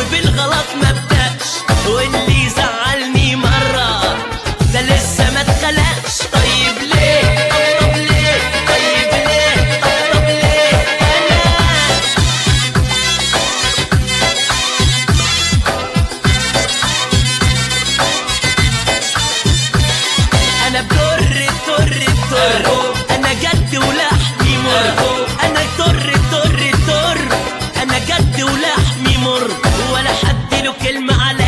وبالغلط ما ابدأش واللي يزعلني مرة ده لسه ما اتخلقش طيب ليه طب طب ليه طيب ليه طب طب ليه انا انا بضر الضر الضر انا جد ولحمي مر انا الضر الضر الضر انا جد ولحمي مر ولا حد له كلمه على